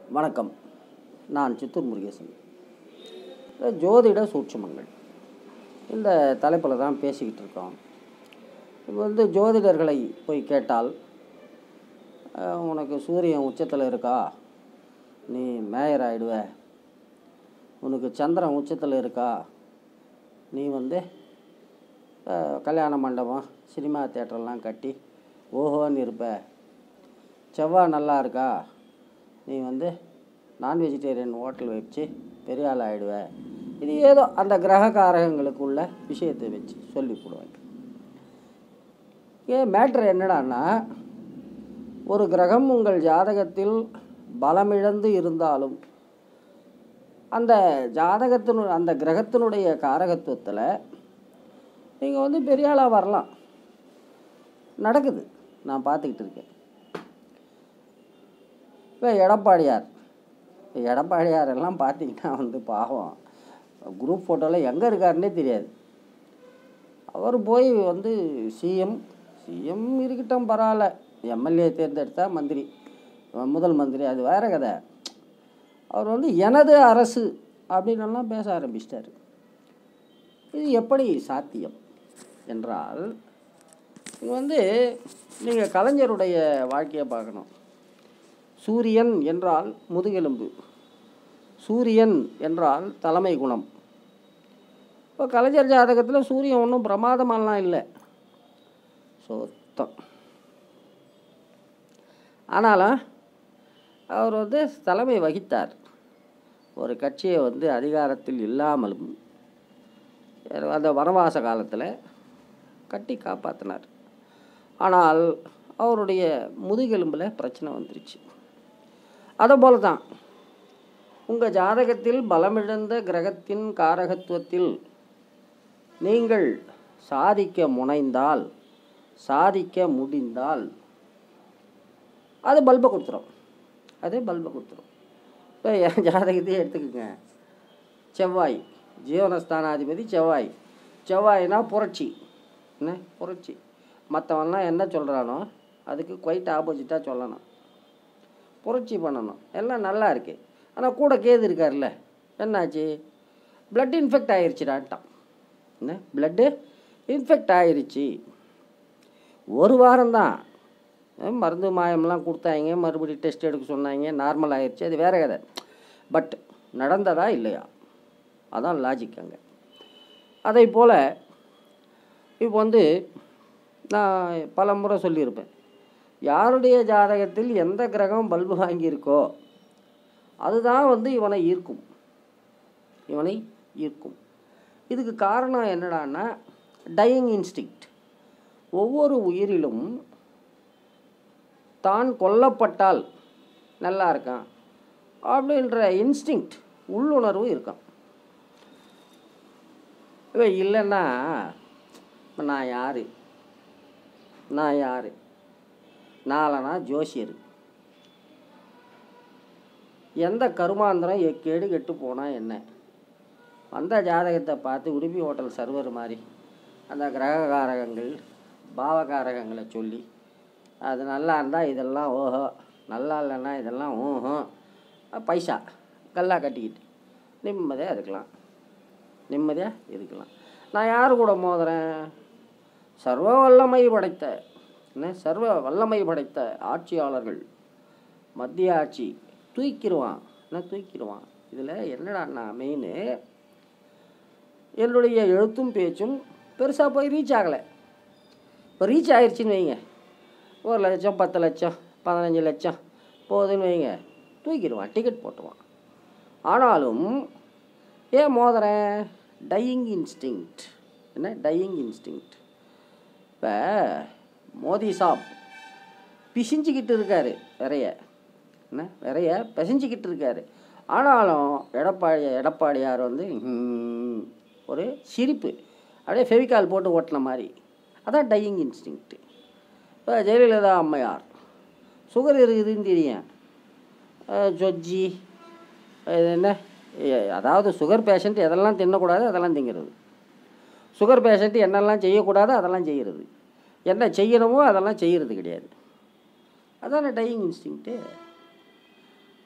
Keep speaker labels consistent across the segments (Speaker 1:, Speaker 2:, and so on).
Speaker 1: வணக்கம் நான் சித்தூர் முருகேசன் இந்த ஜோதிட சூட்சுமங்கள் இந்த தலைப்பில் தான் பேசிக்கிட்டு இருக்கோம் இப்போ வந்து ஜோதிடர்களை போய் கேட்டால் அஹ், உனக்கு சூரியன் உச்சத்தில் இருக்கா நீ மேயர் ஆயிடுவ உனக்கு சந்திரன் உச்சத்தில் இருக்கா நீ வந்து அஹ், கல்யாண மண்டபம் சினிமா தேட்டரெல்லாம் கட்டி ஓஹோன்னு இருப்ப செவ்வாய் நல்லா இருக்கா நீ வந்து நான் வெஜிடேரியன் ஹோட்டல் வச்சு பெரிய ஆள் ஆகிடுவ இது ஏதோ அந்த கிரக காரகங்களுக்குள்ள விஷயத்தை வச்சு சொல்லி போடுவாங்க ஏன் மேட்ரு என்னடான்னா ஒரு கிரகம் உங்கள் ஜாதகத்தில் பலமிழந்து இருந்தாலும் அந்த ஜாதகத்தினு அந்த கிரகத்தினுடைய காரகத்துவத்தில் நீங்கள் வந்து பெரிய ஆளாக வரலாம் நடக்குது நான் பார்த்துக்கிட்டு இருக்கேன் இப்போ எடப்பாடியார் இப்போ எடப்பாடியார் எல்லாம் பார்த்தீங்கன்னா வந்து பாவம் குரூப் ஃபோட்டோவில் எங்கே இருக்காருன்னே தெரியாது அவர் போய் வந்து சிஎம் சிஎம் இருக்கட்டும் பரவாயில்ல எம்எல்ஏ தேர்ந்தெடுத்தா மந்திரி முதல் மந்திரி அது வேற கதை அவர் வந்து எனது அரசு அப்படின்னு எல்லாம் பேச ஆரம்பிச்சிட்டாரு இது எப்படி சாத்தியம் என்றால் இது வந்து நீங்கள் கலைஞருடைய வாழ்க்கையை பார்க்கணும் சூரியன் என்றால் முதுகெலும்பு சூரியன் என்றால் தலைமை குணம் இப்போ கலைஞர் ஜாதகத்தில் சூரியன் ஒன்றும் பிரமாதமாலாம் இல்லை சுத்தம் ஆனாலும் அவர் வந்து தலைமை வகித்தார் ஒரு கட்சியை வந்து அதிகாரத்தில் இல்லாமலும் அந்த வனவாச காலத்தில் கட்டி காப்பாற்றினார் ஆனால் அவருடைய முதுகெலும்பில் பிரச்சனை வந்துருச்சு அதை போல தான் உங்கள் ஜாதகத்தில் பலமிழந்த கிரகத்தின் காரகத்துவத்தில் நீங்கள் சாதிக்க முனைந்தால் சாதிக்க முடிந்தால் அது பல்பை கொடுத்துரும் அது பல்பை கொடுத்துரும் இப்போ என் ஜாதகத்தையே எடுத்துக்கோங்க செவ்வாய் ஜீவனஸ்தானாதிபதி செவ்வாய் செவ்வாய்னா புரட்சி என்ன புரட்சி மற்றவன்லாம் என்ன சொல்கிறானோ அதுக்கு குவைட் ஆப்போசிட்டாக சொல்லணும் புரட்சி பண்ணணும் எல்லாம் நல்லா இருக்கு ஆனால் கூட கேது இருக்கார்ல என்னாச்சு blood இன்ஃபெக்ட் ஆயிருச்சுடான்ட்டான் என்ன பிளட்டு இன்ஃபெக்ட் ஆயிருச்சு ஒரு வாரம்தான் அஹ் மருந்து மாயம்லாம் கொடுத்தாங்க மறுபடியும் டெஸ்ட் எடுக்க சொன்னாங்க நார்மல் ஆயிருச்சு அது வேற கதை பட் நடந்ததா இல்லையா அதான் லாஜிக் அங்கே அதை போல் இப்போ வந்து நான் பல முறை சொல்லியிருப்பேன் யாருடைய ஜாதகத்தில் எந்த கிரகம் பல்பு வாங்கியிருக்கோ அதுதான் வந்து இவனை ஈர்க்கும் இவனை ஈர்க்கும் இதுக்கு காரணம் என்னடான்னா டையிங் இன்ஸ்டிக்ட் ஒவ்வொரு உயிரிலும் தான் கொல்லப்பட்டால் நல்லா இருக்கான் அப்படின்ற இன்ஸ்டிங்க்ட் உள்ளுணர்வு இருக்கான் இவன் இல்லைன்னா இப்ப நான் யார் நான் யார் நாலனா ஜோசியர் எந்த கருமாந்திரம் எக்கேடு கெட்டு போனால் என்ன வந்த ஜாதகத்தை பார்த்து உடுப்பி ஹோட்டல் சர்வர் மாதிரி அந்த கிரககாரகங்கள் பாவகாரகங்களை சொல்லி அது நல்லா இருந்தால் இதெல்லாம் ஓஹோ நல்லா இல்லைன்னா இதெல்லாம் ஓஹோ பைசா கல்லா கட்டிக்கிட்டு நிம்மதியாக இருக்கலாம் நிம்மதியாக இருக்கலாம் நான் யார் கூட மோதுறேன் சர்வ வல்லமை படைத்த என்ன சர்வ வல்லமை படைத்த ஆட்சியாளர்கள் மத்திய ஆட்சி தூக்கிடுவான் என்ன தூக்கிடுவான் இதில் என்னடான்னா மெயின் என்னுடைய எழுத்தும் பேச்சும் பெருசாக போய் ரீச் ஆகலை இப்போ ரீச் ஆயிடுச்சின்னு வைங்க ஒரு லட்சம் பத்து லட்சம் பதினஞ்சு லட்சம் போகுதுன்னு வைங்க தூக்கிடுவான் டிக்கெட் போட்டுருவான் ஆனாலும் ஏன் மோதுறேன் டையிங் இன்ஸ்டிங்க்ட் என்ன டையிங் இன்ஸ்டிங்க்ட் இப்போ மோதி சாப் பிசிஞ்சிக்கிட்டு இருக்காரு நிறைய என்ன நிறைய பிசைஞ்சிக்கிட்டு இருக்காரு ஆனாலும் எடப்பாடி எடப்பாடியார் வந்து ஹம், ஒரு சிரிப்பு அப்படியே ஃபெவிகால் போட்டு ஓட்டின மாதிரி அதான் டையிங் இன்ஸ்டிங்க்ட் இப்போ ஜெயலலிதா அம்மையார் சுகர் இருக்குதுன்னு தெரியும் அஹ் சொஜ்ஜி இது என்ன எ- அதாவது சுகர் பேஷண்ட் எதெல்லாம் தின்னக்கூடாது அதெல்லாம் திங்கிறது சுகர் பேஷண்ட் என்னெல்லாம் செய்யக்கூடாது அதெல்லாம் செய்கிறது என்ன செய்யணுமோ அதெல்லாம் செய்கிறது கிடையாது அதான டையிங் இன்ஸ்டிங்க்ட்டு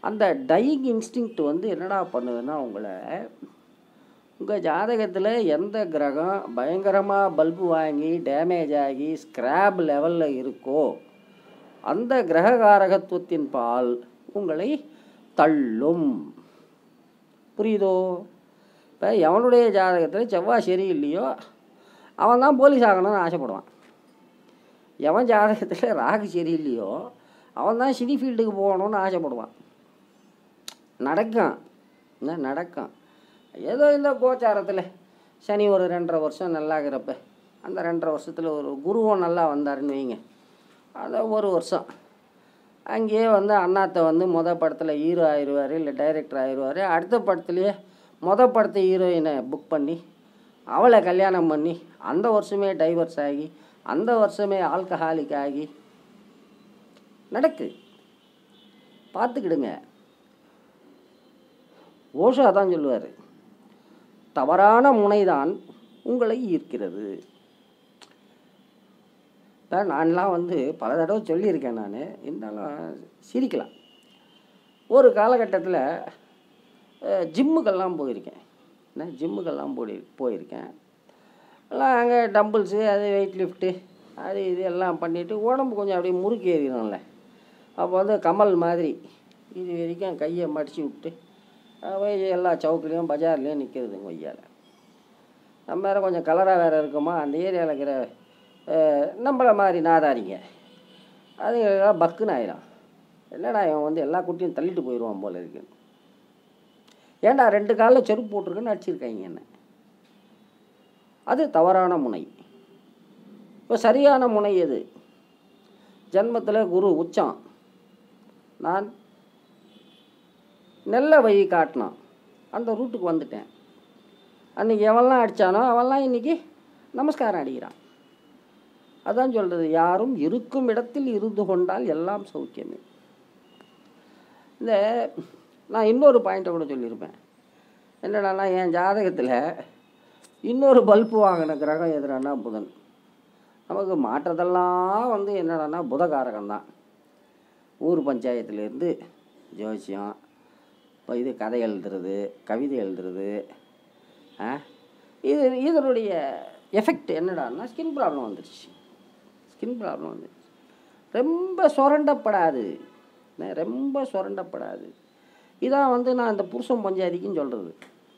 Speaker 1: அந்த டையிங் இன்ஸ்டிங்க்ட் வந்து என்னடா பண்ணுதுன்னா உங்களை உங்கள் ஜாதகத்தில் எந்த கிரகம் பயங்கரமாக பல்பு வாங்கி டேமேஜ் ஆகி ஸ்கிராப் லெவலில் இருக்கோ அந்த கிரககாரகத்துவத்தின் பால் உங்களை தள்ளும் புரியுதோ இப்போ எவனுடைய ஜாதகத்தில் செவ்வாய் சரியில்லையோ அவன் தான் போலீஸ் ஆகணும்னு ஆசைப்படுவான் எவன் ஜாதகத்தில் ராகு சரியில்லையோ அவன் தான் சினி ஃபீல்டுக்கு போகணும்னு ஆசைப்படுவான் நடக்கும் என்ன நடக்கும் ஏதோ இந்த கோச்சாரத்தில் சனி ஒரு ரெண்டரை வருஷம் நல்லா இருக்கிறப்ப அந்த ரெண்டரை வருஷத்தில் ஒரு குருவும் நல்லா வந்தாருன்னு வைங்க அதை ஒரு வருஷம் அங்கேயே வந்து அண்ணாத்தை வந்து மொதல் படத்தில் ஹீரோ ஆயிடுவார் இல்லை டைரக்டர் ஆயிடுவார் அடுத்த படத்துலேயே மொதல் படத்தை ஹீரோயினை புக் பண்ணி அவளை கல்யாணம் பண்ணி அந்த வருஷமே டைவர்ஸ் ஆகி அந்த வருஷமே ஆல்கஹாலிக் ஆகி நடக்கு பார்த்துக்கிடுங்க ஓஷா தான் சொல்லுவார் தவறான முனைதான் உங்களை ஈர்க்கிறது இப்போ நான்லாம் வந்து பல தடவை சொல்லியிருக்கேன் நான் இருந்தாலும் சிரிக்கலாம் ஒரு காலகட்டத்தில் ஜிம்முக்கெல்லாம் போயிருக்கேன் என்ன ஜிம்முக்கெல்லாம் போய் போயிருக்கேன் எல்லாம் அங்கே டம்பிள்ஸு அது வெயிட் லிஃப்ட்டு அது இது எல்லாம் பண்ணிவிட்டு உடம்பு கொஞ்சம் அப்படியே முறுக்கி ஏறிடும்ல அப்போ வந்து கமல் மாதிரி இது வரைக்கும் கையை மடித்து விட்டு போய் எல்லா சவுக்குலேயும் பஜார்லேயும் நிற்கிறதுங்க கொய்யால் நம்ம வேறு கொஞ்சம் கலராக வேறு இருக்கோமா அந்த ஏரியாவில் இருக்கிற அஹ், நம்மளை மாதிரி நாதாரிங்க அது எல்லாம் பக்குன்னு ஆயிடும் என்னடா இவன் வந்து எல்லா குட்டியும் தள்ளிட்டு போயிடுவான் போல இருக்கு ஏன்டா ரெண்டு காலில் செருப்பு போட்டிருக்குன்னு அடிச்சிருக்காங்க என்ன அது தவறான முனை இப்போ சரியான முனை எது ஜன்மத்தில் குரு உச்சம் நான் நல்ல வழி காட்டினான் அந்த ரூட்டுக்கு வந்துட்டேன் அன்றைக்கி எவன்லாம் அடித்தானோ அவன்லாம் இன்றைக்கி நமஸ்காரம் அடிக்கிறான் அதான் சொல்கிறது யாரும் இருக்கும் இடத்தில் இருந்து கொண்டால் எல்லாம் சௌக்கியமே இந்த நான் இன்னொரு பாயிண்ட்டை கூட சொல்லியிருப்பேன் என்னடான்னா என் ஜாதகத்தில் இன்னொரு பல்பு வாங்கின கிரகம் எதுனா புதன் நமக்கு மாற்றதெல்லாம் வந்து என்னடான்னா புதகாரகம் தான் ஊர் பஞ்சாயத்துலேருந்து ஜோசியம் இப்போ இது கதை எழுதுறது கவிதை எழுதுறது ஆ இது இதனுடைய எஃபெக்ட் என்னடான்னா ஸ்கின் ப்ராப்ளம் வந்துடுச்சு ஸ்கின் ப்ராப்ளம் வந்துடுச்சு ரொம்ப சுரண்டப்படாது என்ன, ரொம்ப சுரண்டப்படாது இதான் வந்து நான் இந்த புருஷன் பஞ்சாயத்துக்குன்னு சொல்கிறது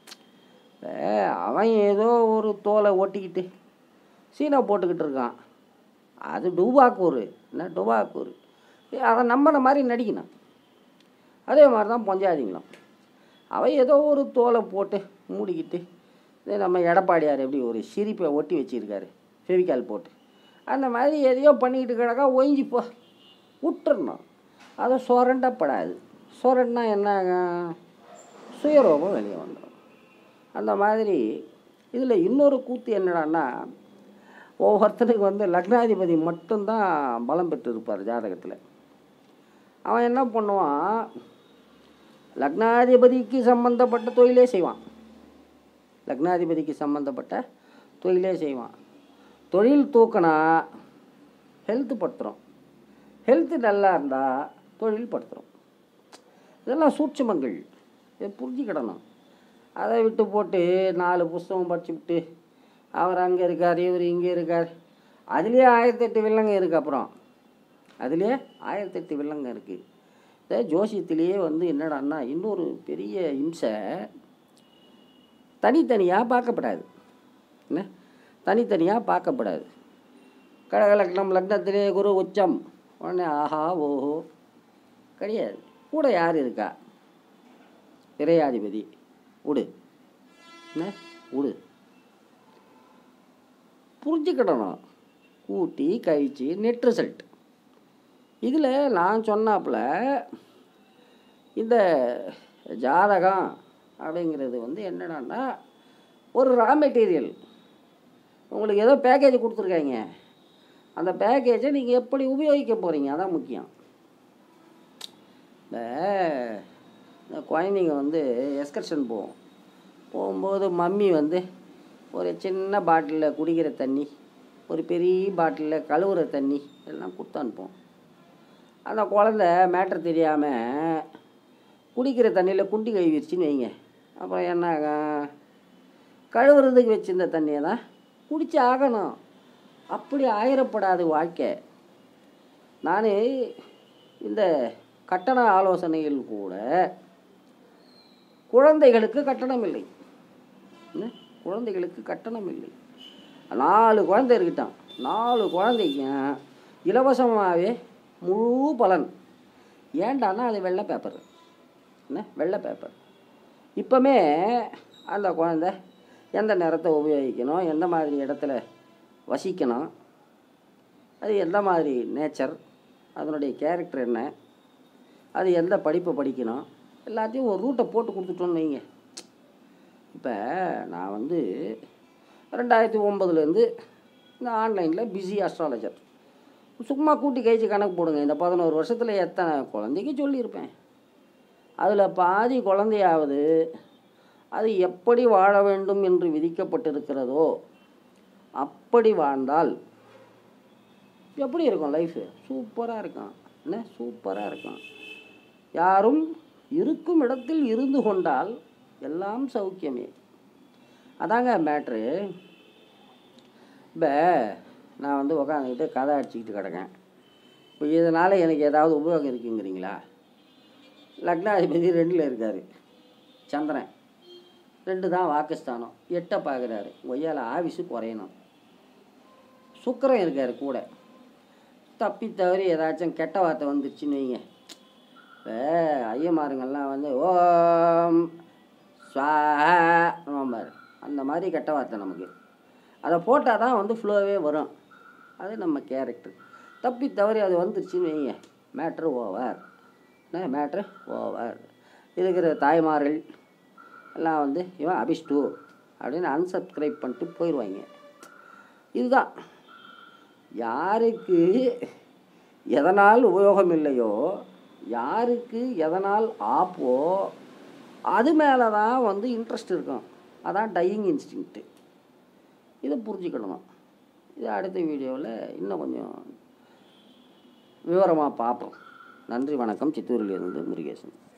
Speaker 1: அவன் ஏதோ ஒரு தோலை ஒட்டிக்கிட்டு சீனா போட்டுக்கிட்டு இருக்கான் அது டுபாக்கூர் என்ன டுபாக்கூர் அதை நம்பின மாதிரி நடிக்கணும் அதே மாதிரி தான் பஞ்சாதிங்களும் அவன் ஏதோ ஒரு தோலை போட்டு மூடிக்கிட்டு இதே நம்ம எடப்பாடியார் எப்படி ஒரு சிரிப்பை ஒட்டி வச்சிருக்காரு ஃபெவிகால் போட்டு அந்த மாதிரி எதையோ பண்ணிக்கிட்டு கிடக்கா ஒழிஞ்சு போ விட்டுறணும் அதை சுரண்டப்படாது சுரண்டா என்ன ஆகும்? சுயரோபம் வெளியே வந்துடும் அந்த மாதிரி இதில் இன்னொரு கூத்து என்னடான்னா ஒவ்வொருத்தனுக்கு வந்து லக்னாதிபதி மட்டும்தான் பலம் பெற்று இருப்பார் ஜாதகத்தில் அவன் என்ன பண்ணுவான் லக்னாதிபதிக்கு சம்பந்தப்பட்ட தொழிலே செய்வான் லக்னாதிபதிக்கு சம்பந்தப்பட்ட தொழிலே செய்வான் தொழில் தூக்கினா ஹெல்த் படுத்துகிறோம் ஹெல்த்து நல்லா இருந்தால் தொழில் படுத்துகிறோம் இதெல்லாம் சூட்சுமங்கள் இதை புரிஞ்சுக்கிடணும் அதை விட்டு போட்டு நாலு புஸ்தகம் படிச்சு விட்டு அவர் அங்கே இருக்கார் இவர் இங்கே இருக்கார் அதுலேயே ஆயிரத்தெட்டு வில்லங்க இருக்குது அப்புறம் அதுலேயே ஆயிரத்தெட்டு வில்லங்க இருக்குது இந்த ஜோசியத்திலேயே வந்து என்னடான்னா இன்னொரு பெரிய இம்சை தனித்தனியாக பார்க்கப்படாது என்ன தனித்தனியாக பார்க்கப்படாது கடக லக்னம் லக்னத்திலே குரு உச்சம் உடனே ஆஹா ஓஹோ கிடையாது கூட யார் இருக்கா விரையாதிபதி விடு என்ன விடு புரிஞ்சுக்கிடணும் கூட்டி கழிச்சு நெட் ரிசல்ட் இதில் நான் சொன்னாப்புல இந்த ஜாதகம் அப்படிங்கிறது வந்து என்னடான்னா ஒரு ரா மெட்டீரியல் உங்களுக்கு ஏதோ பேக்கேஜ் கொடுத்துருக்காங்க அந்த பேக்கேஜை நீங்கள் எப்படி உபயோகிக்க போகிறீங்க அதான் முக்கியம் இந்த இந்த குழந்தைங்க வந்து எஸ்கர்ஷன் போகும் போகும்போது மம்மி வந்து ஒரு சின்ன பாட்டிலில் குடிக்கிற தண்ணி ஒரு பெரிய பாட்டிலில் கழுவுற தண்ணி எல்லாம் கொடுத்து அனுப்போம் அந்த குழந்த மேட்ரு தெரியாமல் குடிக்கிற தண்ணியில் குண்டி கழுவிருச்சுன்னு வைங்க அப்புறம் என்ன ஆகும்? கழுவுறதுக்கு வச்சிருந்த தண்ணியை தான் குடிச்சு ஆகணும் அப்படி ஆயிரப்படாது வாழ்க்கை நான் இந்த கட்டண ஆலோசனையில் கூட குழந்தைகளுக்கு கட்டணம் இல்லை என்ன? குழந்தைகளுக்கு கட்டணம் இல்லை நாலு குழந்தை இருக்கட்டும் நாலு குழந்தைக்கும் இலவசமாகவே முழு பலன் ஏண்டான்னா அது வெள்ளை பேப்பர் என்ன வெள்ளை பேப்பர் இப்போமே அந்த குழந்தை எந்த நிறத்தை உபயோகிக்கணும் எந்த மாதிரி இடத்துல வசிக்கணும் அது எந்த மாதிரி நேச்சர் அதனுடைய கேரக்டர் என்ன அது எந்த படிப்பை படிக்கணும் எல்லாத்தையும் ஒரு ரூட்டை போட்டு கொடுத்துட்டோன்னு வைங்க இப்போ நான் வந்து ரெண்டாயிரத்தி ஒம்பதுலேருந்து இந்த ஆன்லைனில் பிஸி அஸ்ட்ராலஜர் சும்மா கூட்டி கழிச்சு கணக்கு போடுங்க இந்த பதினோரு வருஷத்தில் எத்தனை குழந்தைக்கு சொல்லியிருப்பேன் அதில் பாதி குழந்தையாவது அது எப்படி வாழ வேண்டும் என்று விதிக்கப்பட்டிருக்கிறதோ அப்படி வாழ்ந்தால் எப்படி இருக்கும் லைஃபு சூப்பராக இருக்கும் என்ன சூப்பராக இருக்கும் யாரும் இருக்கும் இடத்தில் இருந்து கொண்டால் எல்லாம் சௌக்கியமே அதாங்க மேட்ரு இப்போ நான் வந்து உக்காந்துக்கிட்டு கதை அடிச்சுக்கிட்டு கிடக்கேன் இப்போ இதனால் எனக்கு ஏதாவது உபயோகம் இருக்குங்கிறீங்களா லக்னாதிபதி ரெண்டில் இருக்கார் சந்திரன் ரெண்டு தான் வாக்குஸ்தானம் எட்டை பார்க்குறாரு ஒய்யால் ஆவிசு குறையணும் சுக்கிரன் இருக்கார் கூட தப்பி தவறி ஏதாச்சும் கெட்ட வார்த்தை வந்துருச்சுன்னு வைங்க இப்போ ஐயமாருங்கள்லாம் வந்து ஓம் ஸ்வாஹாம்பார் அந்த மாதிரி கெட்ட வார்த்தை நமக்கு அதை போட்டால் தான் வந்து ஃப்ளோவே வரும் அது நம்ம கேரக்டர் தப்பி தவறி அது வந்துருச்சுன்னு வைங்க மேட்ரு ஓவர் என்ன மேட்ரு ஓவர் இருக்கிற தாய்மார்கள் எல்லாம் வந்து இவன் அபிஷ்டு அப்படின்னு unsubscribe பண்ணிட்டு போயிடுவாங்க இதுதான் யாருக்கு எதனால் உபயோகம் இல்லையோ யாருக்கு எதனால் ஆப்போ அது மேலே தான் வந்து இன்ட்ரெஸ்ட் இருக்கும் அதான் டையிங் இன்ஸ்டிங்க்ட்டு இதை புரிஞ்சுக்கணும் இது அடுத்த வீடியோவில் இன்னும் கொஞ்சம் விவரமாக பார்ப்போம் நன்றி வணக்கம் சித்தூரிலிருந்து முருகேசன்